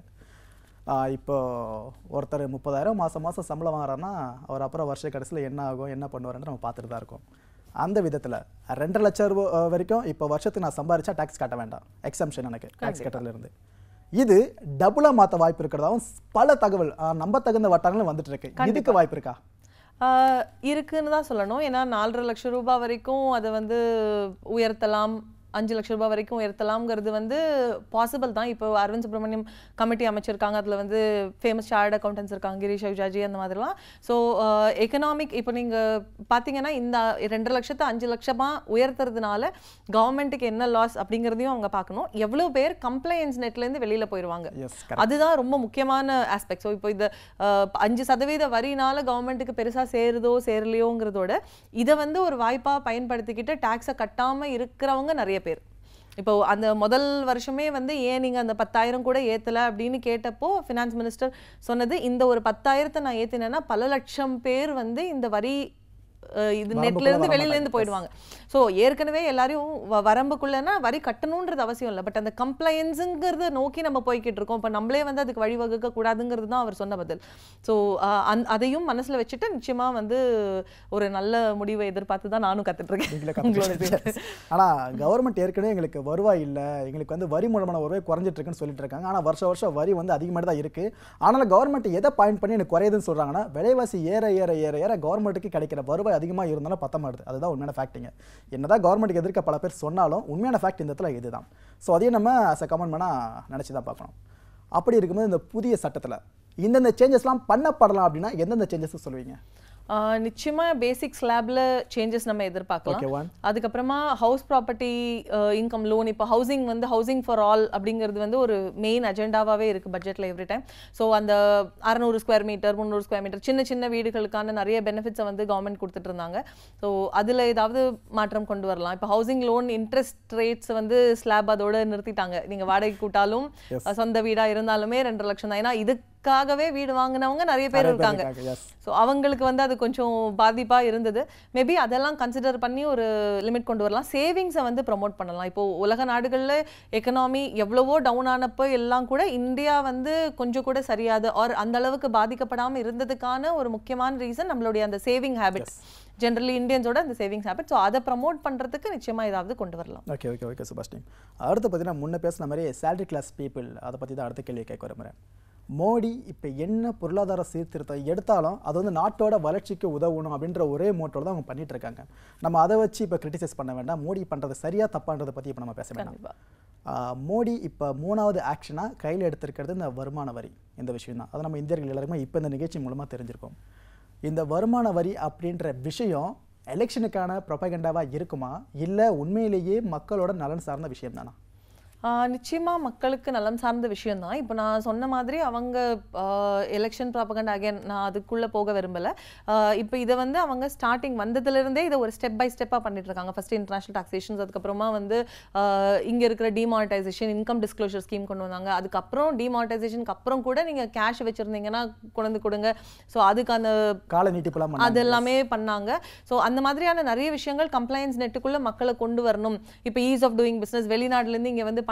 ஆ, இப்போ ஒருத்தர் முப்பதாயிரம் மாதம் மாதம் சம்பளம் வாங்குறாருன்னா அவர் அப்புறம் வருஷ கடைசியில் என்ன ஆகும் என்ன பண்ணுவாருன்னு நம்ம பார்த்துட்டு தான் இருக்கோம் அந்த விதத்தில் ரெண்டரை லட்சம் ரூபா அஹ், வரைக்கும் இப்போ வருஷத்துக்கு நான் சம்பாரிச்சா டேக்ஸ் கட்ட வேண்டாம் எக்ஸம்ஷன் எனக்கு டேக்ஸ் கட்டுறதுலேருந்து இது டபுளாக மாற்ற வாய்ப்பு இருக்கிறதாவும் பல தகவல் ஆஹ், நம்ப தகுந்த வட்டாரங்களும் வந்துட்டு இருக்கு இதுக்கு வாய்ப்பு இருக்கா ஆஹ் இருக்குன்னு தான் சொல்லணும் ஏன்னா நாலரை லட்சம் ரூபாய் வரைக்கும் அதை வந்து உயர்த்தலாம் அஞ்சு லட்சம் ரூபாய் வரைக்கும் உயர்த்தலாம்ங்கிறது வந்து பாசிபிள் தான் இப்போ அரவிந்த் சுப்ரமணியம் கமிட்டி அமைச்சிருக்காங்க அதில் வந்து ஃபேமஸ் சார்ட் அக்கௌண்டன்ஸ் இருக்காங்க கிரீஷ் அவிஜாஜி அந்த மாதிரிலாம் ஸோ எக்கனாமிக் இப்போ நீங்கள் பார்த்தீங்கன்னா இந்த ரெண்டரை லட்சத்தை அஞ்சு லட்சமாக உயர்த்துறதுனால கவர்மெண்ட்டுக்கு என்ன லாஸ் அப்படிங்கிறதையும் அவங்க பார்க்கணும் எவ்வளோ பேர் கம்ப்ளைண்ட்ஸ் நெட்லேருந்து வெளியில் போயிடுவாங்க எஸ் அதுதான் ரொம்ப முக்கியமான ஆஸ்பெக்ட் ஸோ இப்போ இந்த அஹ், அஞ்சு சதவீத வரினால கவர்மெண்ட்டுக்கு பெருசா சேருதோ சேரலையோங்கிறதோட இதை வந்து ஒரு வாய்ப்பா பயன்படுத்திக்கிட்டு டாக்ஸை கட்டாம இருக்கிறவங்க நிறைய பேர் இப்போ அந்த முதல் வருஷமே வந்து ஏன் நீங்க அந்த பத்தாயிரம் கூட ஏத்தல அப்படின்னு கேட்டப்போ ஃபினான்ஸ் மினிஸ்டர் சொன்னது இந்த ஒரு பத்தாயிரத்தை நான் ஏத்தினேன்னா பல லட்சம் பேர் வந்து இந்த வரி அஹ், இது வரம்புக்குள்ள நெட்ல இருந்து வர வெளியில இருந்து மாட்டாங்க. போயிடுவாங்க ஸோ ஏற்கனவே எல்லாரையும் வ- வரம்புக்குள்ளனா வரி கட்டணுன்றது அவசியம் இல்லை பட் அந்த கம்ப்ளைன்ஸுங்கிறத நோக்கி நம்ம போய்கிட்டு இருக்கோம் இப்போ நம்மளே வந்து அதுக்கு வழிவகுக்க கூடாதுங்கிறது தான் அவர் சொன்ன பதில் ஸோ அதையும் மனசுல வச்சுட்டு நிச்சயமா வந்து ஒரு நல்ல முடிவை எதிர்பார்த்து தான் நானும் கத்துட்டு நீங்களே இருக்கேன் உங்களோட கற்றுக்கிட்டு ஆனால் கவர்மெண்ட் ஏற்கனவே எங்களுக்கு வருவாய் இல்லை எங்களுக்கு வந்து வரி மூலமான வருவாய் குறைஞ்சிட்டு இருக்குன்னு சொல்லிட்டு இருக்காங்க ஆனால் வருஷம் வருஷம் வரி வந்து அதிகமாக தான் இருக்குது ஆனாலும் கவர்மெண்ட் எதை பாயிண்ட் பண்ணி எனக்கு குறையுதுன்னு சொல்கிறாங்கன்னா விலைவாசி ஏற ஏற ஏற ஏற கவர்மெண்ட்டுக்கு கிடைக்கிற வருவாய் அதிகமாக இருந்தாலும் பத்த மாட்டுது அதுதான் உண்மையான ஃபேக்ட்டுங்க என்னதான் கவர்மெண்ட்டுக்கு எதிர்க்க பல பேர் சொன்னாலும் உண்மையான ஃபேக்ட் இந்த இடத்துல இதுதான் ஸோ அதையும் நம்ம அஸ் அ கமெண்ட் பண்ணால் நினச்சி தான் பார்க்கணும் அப்படி இருக்கும்போது இந்த புதிய சட்டத்தில் இந்தந்த சேஞ்சஸ்லாம் பண்ணப்படலாம் அப்படின்னா எந்தெந்த சேஞ்சஸ் சொல்லுவீங்க ஆஹ் நிச்சயமா பேசிக் ஸ்லாப்ல சேஞ்சஸ் நம்ம எதிர்பார்க்கலாம் ஓகே ஒன் அதுக்கப்புறமா ஹவுஸ் ப்ராப்பர்ட்டி இன்கம் லோன் இப்போ ஹவுசிங் வந்து ஹவுசிங் ஃபார் ஆல் அப்படிங்கிறது வந்து ஒரு மெயின் அஜெண்டாவாகவே இருக்குது பட்ஜெட்டில் எவ்ரி டைம் ஸோ அந்த அறநூறு ஸ்கொயர் மீட்டர் முந்நூறு ஸ்கொயர் மீட்டர் சின்ன சின்ன வீடுகளுக்கான நிறைய பெனிஃபிட்ஸை வந்து கவர்மெண்ட் கொடுத்துட்டு இருந்தாங்க ஸோ அதில் ஏதாவது மாற்றம் கொண்டு வரலாம் இப்போ ஹவுசிங் லோன் இன்ட்ரெஸ்ட் ரேட்ஸ் வந்து ஸ்லாப் அதோட நிறுத்திட்டாங்க நீங்கள் வாடகை கூட்டாலும் Yes. சொந்த வீடாக இருந்தாலுமே ரெண்டு லட்சம் தான் ஏன்னா இதுக்காகவே வீடு வாங்கினவங்க நிறைய பேர் இருக்காங்க எஸ் ஸோ அவங்களுக்கு வந்து அது கொஞ்சம் பாதிப்பாக இருந்தது மேபி அதெல்லாம் கன்சிடர் பண்ணி ஒரு லிமிட் கொண்டு வரலாம் சேவிங்ஸை வந்து ப்ரமோட் பண்ணலாம் இப்போ உலக நாடுகளில் எக்கனாமி எவ்வளவோ டவுன் ஆனப்போ எல்லாம் கூட இந்தியா வந்து கொஞ்சம் கூட சரியாது ஆர் அந்த அளவுக்கு பாதிக்கப்படாமல் இருந்ததுக்கான ஒரு முக்கியமான ரீசன் நம்மளுடைய அந்த சேவிங் ஹேபிட் ஜென்ரலி இந்தியன்ஸோட அந்த சேவிங்ஸ் ஹேபிட் ஸோ அதை ப்ரமோட் பண்ணுறதுக்கு நிச்சயமாக ஏதாவது கொண்டு வரலாம் ஓகே ஓகே ஓகே சுபாஷ் டீம் அடுத்து பார்த்தீங்கன்னா முன்ன பேசின மாதிரி சேலரி கிளாஸ் பீப்புள் அதை பற்றி தான் அடுத்த கேள்வி கேட்க விரும்புகிறேன் மோடி இப்போ என்ன பொருளாதார சீர்திருத்தம் எடுத்தாலும் அது வந்து நாட்டோட வளர்ச்சிக்கு உதவணும் அப்படின்ற ஒரே மோட்டோட தான் அவங்க பண்ணிட்டு இருக்காங்க நம்ம அதை வச்சு இப்போ கிரிட்டிசைஸ் பண்ண வேண்டாம் மோடி பண்ணுறது சரியா தப்பான்றதை பற்றி இப்போ நம்ம பேச வேண்டாம் கண்டிப்பாக ஆஹ் மோடி இப்போ மூணாவது ஆக்ஷனாக கையில் எடுத்திருக்கிறது இந்த வருமான வரி இந்த விஷயம் தான் அதை நம்ம இந்தியர்கள் எல்லாருமே இப்போ இந்த நிகழ்ச்சி மூலமாக தெரிஞ்சிருக்கோம் இந்த வருமான வரி அப்படின்ற விஷயம் எலெக்ஷனுக்கான ப்ரொபகண்டாவாக இருக்குமா இல்லை உண்மையிலேயே மக்களோட நலன் சார்ந்த விஷயம் தானா ஆஹ் நிச்சயமா மக்களுக்கு நலம் சார்ந்த விஷயம் தான் இப்போ நான் சொன்ன மாதிரி அவங்க எலெக்ஷன் ப்ராபகண்ட் அகைன் நான் அதுக்குள்ள போக விரும்பல ஆஹ் இப்போ இதை வந்து அவங்க ஸ்டார்டிங் வந்ததுல இருந்தே இதை ஒரு ஸ்டெப் பை ஸ்டெப்பாக பண்ணிட்டு இருக்காங்க ஃபர்ஸ்ட் இன்டர்நேஷனல் டாக்ஸேஷன்ஸ் அதுக்கப்புறமா வந்து ஆஹ் இங்க இருக்கிற டிமானிட்டைசேஷன் இன்கம் டிஸ்க்ளோஷர் ஸ்கீம் கொண்டு வந்தாங்க அதுக்கப்புறம் டிமானிட்டைசேஷனுக்கு அப்புறம் கூட நீங்க கேஷ் வச்சிருந்தீங்கன்னா கொண்டு கொடுங்க ஸோ அதுக்கு அந்த கால நீட்டிப்புலாம் பண்ணாங்க. அது எல்லாமே பண்ணாங்க ஸோ அந்த மாதிரியான நிறைய விஷயங்கள் கம்ப்ளைண்ட்ஸ் நெட்டுக்குள்ள மக்களை கொண்டு வரணும் இப்போ ஈஸ் ஆஃப் டூயிங் பிஸ்னஸ் வெளிநாட்டுலேருந்து இங்கே வந்து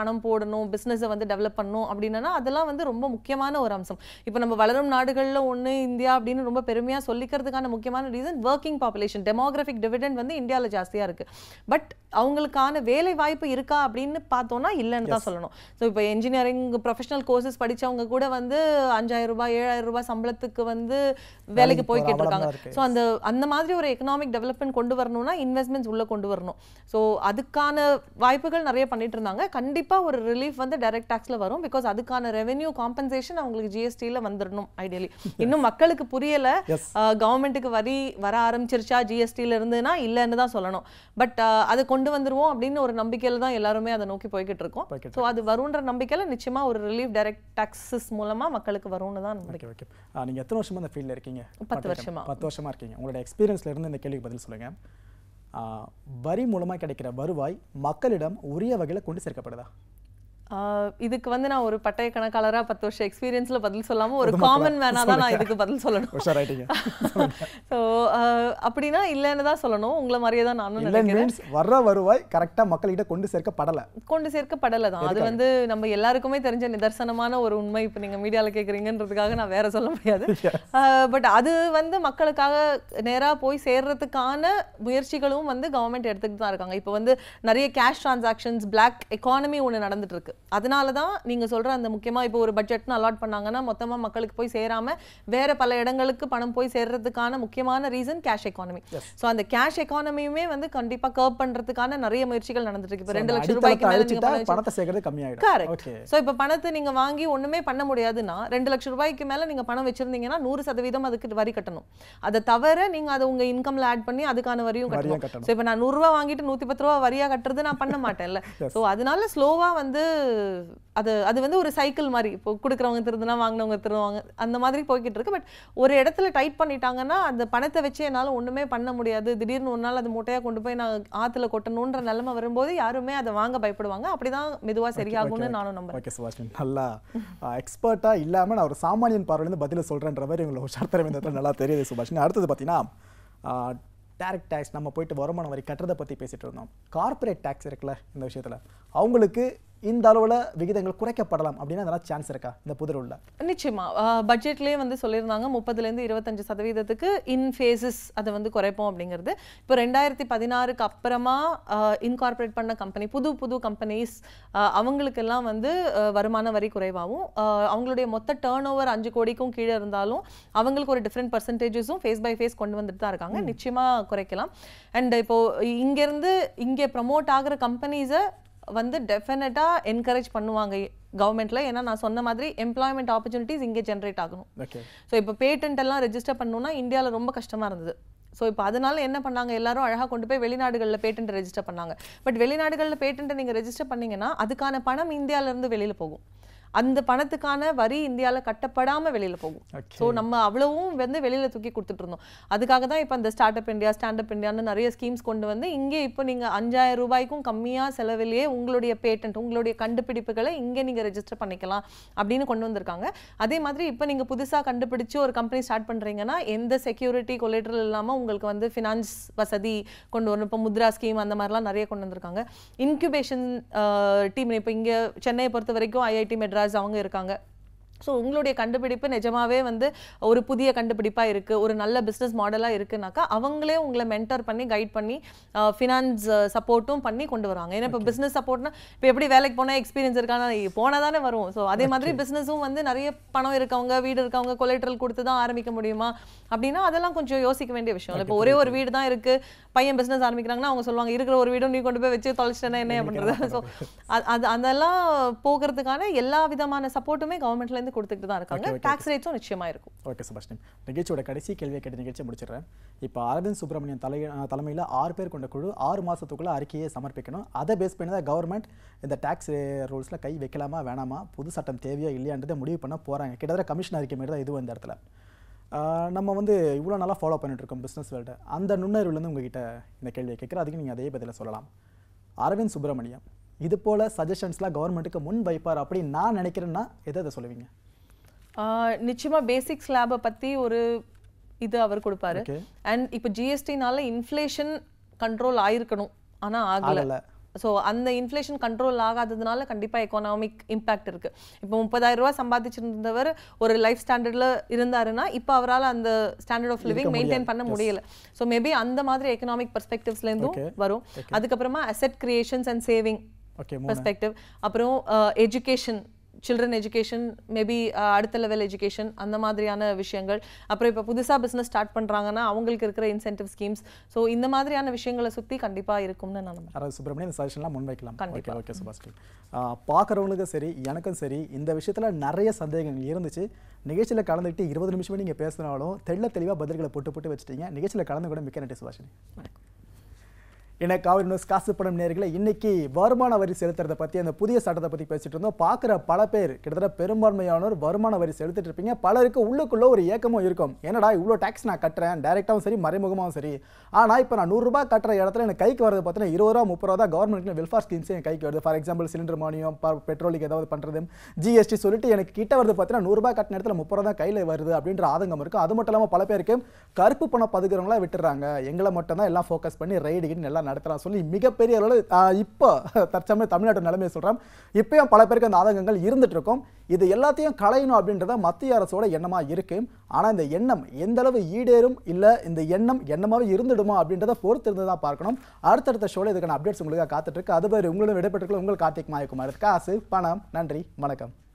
பணம் போடணும் பிஸ்னஸை வந்து டெவலப் பண்ணணும் அப்படின்னா அதெல்லாம் வந்து ரொம்ப முக்கியமான ஒரு அம்சம் இப்போ நம்ம வளரும் நாடுகளில் ஒன்று இந்தியா அப்படின்னு ரொம்ப பெருமையாக சொல்லிக்கிறதுக்கான முக்கியமான reason working population demographic dividend வந்து இந்தியாவில் ஜாஸ்தியாக இருக்குது பட் அவங்களுக்கான வேலை வாய்ப்பு இருக்கா அப்படின்னு பார்த்தோம்னா இல்லைன்னு தான் சொல்லணும் ஸோ இப்போ இன்ஜினியரிங் ப்ரொஃபஷனல் கோர்சஸ் படிச்சவங்க கூட வந்து அஞ்சாயிரம் ரூபாய் ஏழாயிரம் ரூபாய் சம்பளத்துக்கு வந்து வேலைக்கு வேலைக்கு போற போய்கிட்டு இருக்காங்க அவலம் தான் இருக்கு. ஸோ அந்த அந்த மாதிரி ஒரு எக்கனாமிக் டெவலப்மெண்ட் கொண்டு வரணும்னா இன்வெஸ்ட்மெண்ட்ஸ் உள்ள கொண்டு வரணும் ஸோ அதுக்கான வாய்ப்புகள் நிறைய பண்ணிட்டு இருந்தாங்க கண்டிப்பா ஒரு ரிலீஃப் வந்து டைரக்ட் டாக்ஸ்ல வரும் பிகாஸ் அதுக்கான ரெவென்யூ காம்பன்சேஷன் அவங்களுக்கு ஜிஎஸ்டியில் வந்துடணும் ஐடியலி இன்னும் மக்களுக்கு புரியல Yes. கவர்மெண்ட்டுக்கு வரி வர ஆரம்பிச்சிருச்சா ஜிஎஸ்டியில் இருந்துன்னா இல்லைன்னு தான் சொல்லணும் பட் அதை கொண்டு வந்துருவோம் அப்படின்னு ஒரு நம்பிக்கையில தான் எல்லாருமே அதை நோக்கி போய்கிட்டு இருக்கோம் போய்கிட்டு ஸோ அது வரும்ன்ற நம்பிக்கையில நிச்சயமா ஒரு ரிலீஃப் டைரக்ட் டாக்ஸஸ் மூலமா மக்களுக்கு வரும்னு தான் நம்பிக்கை ஓகே ஓகே நீங்கள் எத்தனை வருஷமா இந்த ஃபீல்டில் இருக்கீங்க பத்து பார்த்திருக்கேன். வருஷமா. பத்து வருஷமா இருக்கீங்க உங்களோட எக்ஸ்பீரியன்ஸ்ல இருந்து இந்த கேள்விக்கு பதில் சொல்லுங்க ஆ, வரி மூலமா கிடைக்கிற வருவாய் மக்களிடம் உரிய வகையில கொண்டு சேர்க்கப்படுதா ஆஹ் இதுக்கு வந்து நான் ஒரு பட்டய கணக்காளரா பத்து வருஷம் எக்ஸ்பீரியன்ஸ்ல பதில் சொல்லாம ஒரு காமன் மேனா தான் நான் இதுக்கு பதில் சொல்லணும் உஷாராயிட்டீங்க ஸோ அப்படின்னா இல்லைன்னு தான் சொல்லணும் உங்களை மாதிரியே தான் நானும் இல்லை நினைக்கிறேன் மீன்ஸ் வர்ற வருவாய் கரெக்டாக மக்கள்கிட்ட கொண்டு சேர்க்கப்படல கொண்டு சேர்க்கப்படலை தான் அது வந்து நம்ம எல்லாருக்குமே தெரிஞ்ச நிதர்சனமான ஒரு உண்மை இப்போ நீங்க மீடியால கேக்குறீங்கன்றதுக்காக நான் வேற சொல்ல முடியாது பட் அது வந்து மக்களுக்காக நேரா போய் சேர்றதுக்கான முயற்சிகளும் வந்து கவர்மெண்ட் எடுத்துக்கிட்டு தான் இருக்காங்க இப்போ வந்து நிறைய கேஷ் டிரான்சாக்ஷன்ஸ் பிளாக் எக்கானமி ஒன்று நடந்துட்டு இருக்கு அதனால தான் நீங்க சொல்ற அந்த முக்கியமா இப்போ ஒரு பட்ஜெட்னு அலாட் பண்ணாங்கன்னா மொத்தமா மக்களுக்கு போய் சேராம வேற பல இடங்களுக்கு பணம் போய் சேர்றதுக்கான முக்கியமான ரீசன் கேஷ் எக்கானமி ஸோ அந்த கேஷ் எக்கானமியுமே வந்து கண்டிப்பா கர்ப் பண்றதுக்கான நிறைய முயற்சிகள் நடந்துட்டு இருக்கு இப்போ ரெண்டு லட்சம் ரூபாய்க்கு மேல நீங்க அடிச்சுட்டா பணம் வச்சு- பணத்தை சேர்க்கறது கம்மியாயிடும் கரெக்ட் ஓகே ஸோ இப்போ பணத்தை நீங்க வாங்கி ஒண்ணுமே பண்ண முடியாதுன்னா ரெண்டு லட்சம் ரூபாய்க்கு மேல நீங்க பணம் வச்சிருந்தீங்கன்னா நூறு சதவீதம் அதுக்கு வரி கட்டணும் அதை தவிர நீங்க அதை உங்க இன்கம்ல ஆட் பண்ணி அதுக்கான வரியும் வரியும் கட்டணும் கட்டணும். ஸோ இப்போ நான் நூறுரூவா வாங்கிட்டு நூத்தி பத்து ரூபா வரியா கட்டுறது நான் பண்ண மாட்டேன்ல ஸோ அதனால ஸ்லோவா வந்து அது அது வந்து ஒரு சைக்கிள் மாதிரி இப்போ கொடுக்குறவங்க திருதுனா வாங்கினவங்க திருவாங்க அந்த மாதிரி போய்கிட்டு இருக்கு பட் ஒரு இடத்துல டைட் பண்ணிட்டாங்கன்னா அந்த பணத்தை வச்சு என்னால ஒண்ணுமே பண்ண முடியாது திடீர்னு ஒரு நாள் அது மூட்டையா கொண்டு போய் நான் ஆத்துல கொட்டணுன்ற நிலைமை வரும்போது யாருமே அதை வாங்க பயப்படுவாங்க அப்படிதான் மெதுவா சரியாகும்னு நானும் நம்புறேன் ஓகே சுபாஷினி நல்லா எக்ஸ்பர்ட்டாக இல்லாமல் நான் ஒரு சாமானியன் பார்வையிலேருந்து பதில சொல்கிறேன்ற மாதிரி உங்களை உஷார்த்தரம் இந்த இடத்துல நல்லா தெரியுது சுபாஷினி அடுத்தது பார்த்தீங்கன்னா டேரக்ட் டேக்ஸ் நம்ம போயிட்டு வருமான வரி கட்டுறதை பற்றி பேசிட்டு இருந்தோம் கார்ப்பரேட் டேக்ஸ் இருக்குல்ல இந்த விஷயத்தில் அவங்களுக்கு இந்த அளவில் விகிதங்கள் குறைக்கப்படலாம் அப்படின்னு அதெல்லாம் சான்ஸ் இருக்கா இந்த புது ரூல்ல நிச்சயமா பட்ஜெட்லேயே வந்து சொல்லியிருந்தாங்க முப்பதுலேருந்து இருபத்தஞ்சு சதவீதத்துக்கு இன் ஃபேஸஸ் அதை வந்து குறைப்போம் அப்படிங்கிறது இப்போ ரெண்டாயிரத்தி பதினாறுக்கு அப்புறமா இன்கார்பரேட் பண்ண கம்பெனி புது புது கம்பெனிஸ் அவங்களுக்கெல்லாம் வந்து அஹ், வருமான வரி குறைவாகவும் அஹ், அவங்களுடைய மொத்த டேர்ன் ஓவர் அஞ்சு கோடிக்கும் கீழே இருந்தாலும் அவங்களுக்கு ஒரு டிஃப்ரெண்ட் பர்சன்டேஜஸும் ஃபேஸ் பை ஃபேஸ் கொண்டு வந்துட்டு தான் இருக்காங்க நிச்சயமா குறைக்கலாம் அண்ட் இப்போ இங்கேருந்து இங்கே ப்ரமோட் ஆகிற கம்பெனிஸை வந்து டெஃபினட்டாக என்கரேஜ் பண்ணுவாங்க கவர்மெண்ட்ல ஏன்னா நான் சொன்ன மாதிரி எம்ப்ளாய்மெண்ட் ஆப்பர்ச்சுனிட்டிஸ் இங்கே ஜென்ரேட் ஆகணும் ஓகே ஸோ இப்போ பேட்டன்ட் எல்லாம் ரெஜிஸ்டர் பண்ணணும்னா இந்தியாவில் ரொம்ப கஷ்டமா இருந்தது ஸோ இப்போ அதனால என்ன பண்ணாங்க எல்லாரும் அழகாக கொண்டு போய் வெளிநாடுகளில் பேட்டன்ட் ரெஜிஸ்டர் பண்ணாங்க பட் வெளிநாடுகளில் பேட்டன்ட்டை நீங்கள் ரெஜிஸ்டர் பண்ணீங்கன்னா அதுக்கான பணம் இந்தியால இருந்து வெளியில போகும் அந்த பணத்துக்கான வரி இந்தியால கட்டப்படாம வெளியில போகும் Okay. ஸோ நம்ம அவ்வளவும் வந்து வெளியில தூக்கி கொடுத்துட்டு இருந்தோம் அதுக்காக தான் இப்போ இந்த start up India stand up இந்தியான்னு நிறைய ஸ்கீம்ஸ் கொண்டு வந்து இங்கே இப்போ நீங்க அஞ்சாயிரம் ரூபாய்க்கும் கம்மியா செலவிலேயே உங்களுடைய பேட்டன்ட் உங்களுடைய கண்டுபிடிப்புகளை இங்கே நீங்க ரெஜிஸ்டர் பண்ணிக்கலாம் அப்படின்னு கொண்டு வந்திருக்காங்க அதே மாதிரி இப்போ நீங்க புதுசா கண்டுபிடிச்சு ஒரு கம்பெனி ஸ்டார்ட் பண்றீங்கன்னா எந்த செக்யூரிட்டி கொலேட்ரல் இல்லாம உங்களுக்கு வந்து ஃபினான்ஸ் வசதி கொண்டு வரணும் இப்போ முத்ரா ஸ்கீம் அந்த மாதிரிலாம் நிறைய கொண்டு வந்திருக்காங்க இன்குபேஷன் டீம் இப்போ இங்க சென்னையை பொறுத்த வரைக்கும் ஐஐடி மெட்ராஸ் அவங்க இருக்காங்க ஸோ உங்களுடைய கண்டுபிடிப்பு நிஜமாவே வந்து ஒரு புதிய கண்டுபிடிப்பா இருக்கு ஒரு நல்ல பிஸ்னஸ் மாடலா இருக்குனாக்கா அவங்களே உங்களை மென்டர் பண்ணி கைட் பண்ணி ஃபினான்ஸ் சப்போர்ட்டும் பண்ணி கொண்டு வருவாங்க ஏன்னா இப்போ பிஸ்னஸ் சப்போர்ட்னா இப்போ எப்படி வேலைக்கு போனா எக்ஸ்பீரியன்ஸ் இருக்கானா போனால் தானே வரும் ஸோ அதே மாதிரி பிஸ்னஸும் வந்து நிறைய பணம் இருக்கவங்க வீடு இருக்கவங்க கொலேட்ரல் கொடுத்து தான் ஆரம்பிக்க முடியுமா அப்படின்னா அதெல்லாம் கொஞ்சம் யோசிக்க வேண்டிய விஷயம் இல்லை இப்போ ஒரே ஒரு வீடு தான் இருக்கு பையன் பிஸ்னஸ் ஆரம்பிக்கிறாங்கன்னா அவங்க சொல்லுவாங்க இருக்கிற ஒரு வீடும் நீ கொண்டு போய் வச்சு தொலைச்சிட்டேன்னா என்ன பண்றது ஸோ அது அதெல்லாம் போகிறதுக்கான எல்லா விதமான சப்போர்ட்டுமே கவர்மெண்ட்ல இருந்து கொடுத்துட்டு தான் இருக்காங்க Okay, okay, டாக்ஸ் ரேட்ஸும் நிச்சயமா இருக்கும் ஓகே சுபாஷ்ணி நிகழ்ச்சியோட கடைசி கேள்வியை கேட்டு நிகழ்ச்சியை முடிச்சிடுறேன் இப்போ அரவிந்த் சுப்பிரமணியன் தலை தலைமையில் ஆறு பேர் கொண்ட குழு ஆறு மாதத்துக்குள்ள அறிக்கையை சமர்ப்பிக்கணும் அதை பேஸ் பண்ணி தான் கவர்மெண்ட் இந்த டேக்ஸ் ரூல்ஸில் கை வைக்கலாமா வேணாமா புது சட்டம் தேவையா இல்லையான்றதை முடிவு பண்ண போகிறாங்க கிட்டத்தட்ட கமிஷன் அறிக்கை மாதிரி தான் இதுவும் இந்த இடத்துல ஆஹ் நம்ம வந்து இவ்வளோ நாளாக ஃபாலோ பண்ணிட்டு இருக்கோம் பிஸ்னஸ் வேர்ல்டு அந்த நுண்ணறிவுலேருந்து உங்ககிட்ட இந்த கேள்வியை கேட்குறேன் அதுக்கு நீங்கள் அதே பதில சொல்லலாம் அரவிந்த் சுப்பிரமணியம் இது போல சஜஷன்ஸ்லாம் கவர்மெண்ட்டுக்கு முன் வைப்பார் அப்படின்னு நான் நினைக்கிறேன்னா எதை எதை சொல்லுவீங்க ஆஹ் நிச்சயமா பேசிக் ஸ்லாபை பத்தி ஒரு இது அவர் கொடுப்பாரு ஓகே அண்ட் இப்போ ஜிஎஸ்டினால இன்ஃப்ளேஷன் கண்ட்ரோல் ஆயிருக்கணும் ஆனா ஆகல ஆகலை ஸோ அந்த இன்ஃப்ளேஷன் கண்ட்ரோல் ஆகாததுனால கண்டிப்பாக எக்கனாமிக் இம்பாக்ட் இருக்கு இப்போ முப்பதாயிரம் ரூபாய் சம்பாதிச்சிருந்தவர் ஒரு லைஃப் ஸ்டாண்டர்டில் இருந்தாருன்னா இப்போ அவரால் அந்த ஸ்டாண்டர்ட் ஆஃப் லிவிங் மெயின்டைன் பண்ண முடியல ஸோ மேபி அந்த மாதிரி எக்கனாமிக் பர்ஸ்பெக்டிவ்ஸ்லேருந்தும் Okay. வரும் அதுக்கப்புறமா asset creations and saving okay perspective அப்புறம் எஜுகேஷன் சில்ட்ரன் எஜுகேஷன் மேபி அடுத்த லெவல் எஜுகேஷன் அந்த மாதிரியான விஷயங்கள் அப்புறம் இப்போ புதுசாக பிஸ்னஸ் ஸ்டார்ட் பண்ணுறாங்கன்னா அவங்களுக்கு இருக்கிற இன்சென்டிவ் ஸ்கீம்ஸ் ஸோ இந்த மாதிரியான விஷயங்களை சுற்றி கண்டிப்பாக இருக்கும்னு நான் நம்புறேன் அரவிந்த் சுப்ரமணியன் இந்த சஜஷன்லாம் முன்வைக்கலாம் ஓகே கண்டிப்பா. ஓகே சுபாஸ்ரீ பார்க்குறவங்களுக்கும் சரி எனக்கும் சரி இந்த விஷயத்தில் நிறைய சந்தேகங்கள் இருந்துச்சு நிகழ்ச்சியில் கலந்துக்கிட்டு இருபது நிமிஷமே நீங்கள் பேசினாலும் தெள்ள தெளிவாக பதில்களை போட்டு போட்டு வச்சுட்டீங்க நிகழ்ச்சியில் கலந்து கூட மிக்க நன்றி சுபாஷினி என காவிரி நியூஸ் காசு படம் நேர்களை இன்னைக்கு வருமான வரி செலுத்துறதை பற்றி அந்த புதிய சட்டத்தை பற்றி பேசிட்டு இருந்தோம் பார்க்குற பல பேர் கிட்டத்தட்ட பெரும்பான்மையானோர் வருமான வரி செலுத்திட்டு இருப்பீங்க பலருக்கு உள்ளுக்குள்ள ஒரு ஏக்கமும் இருக்கும் என்னடா இவ்வளோ டேக்ஸ் நான் கட்டுறேன் டைரெக்டாகவும் சரி மறைமுகமாகவும் சரி ஆனால் இப்போ நான் நூறுரூபா கட்டுற இடத்துல எனக்கு கைக்கு வரது பார்த்தீங்கன்னா இருபது ரூபா முப்பது ரூபா தான் கவர்மெண்ட்ல வெல்ஃபேர் ஸ்கீம்ஸ் என் கைக்கு வருது ஃபார் எக்ஸாம்பிள் சிலிண்டர் மானியம் பெட்ரோலுக்கு ஏதாவது பண்ணுறது ஜிஎஸ்டி சொல்லிட்டு எனக்கு கிட்ட வருது பார்த்தீங்கன்னா நூறுரூபா கட்டின இடத்துல முப்பது ரூபா தான் கையில் வருது அப்படின்ற ஆதங்கம் இருக்கும் அது மட்டும் இல்லாமல் பல பேருக்கு கருப்பு பணம் பதுக்குறவங்களா விட்டுறாங்க எங்களை மட்டும் தான் எல்லாம் ஃபோக்கஸ் பண்ணி ரைடு கிட்டு எல்லாம் நடத்தலாம் சொல்லி மிகப்பெரிய அளவில் ஆஹ், இப்போ தற்சமயம் தமிழ்நாட்டு நிலைமையை சொல்கிறேன் இப்பயும் பல பேருக்கு அந்த ஆதங்கங்கள் இருந்துட்டு இருக்கும் இது எல்லாத்தையும் களையணும் அப்படின்றத மத்திய அரசோட எண்ணமாக இருக்கு ஆனால் இந்த எண்ணம் எந்த அளவு ஈடேறும் இல்லை இந்த எண்ணம் எண்ணமாவே இருந்துடுமா அப்படின்றத பொறுத்து இருந்து தான் பார்க்கணும் அடுத்தடுத்த ஷோல இதுக்கான அப்டேட்ஸ் உங்களுக்கு காத்துட்டு இருக்கு அது பேர் உங்களும் விடைபெற்றுள்ள உங்கள் கார்த்திக் மாயகுமார் காசு பணம் நன்றி வணக்கம்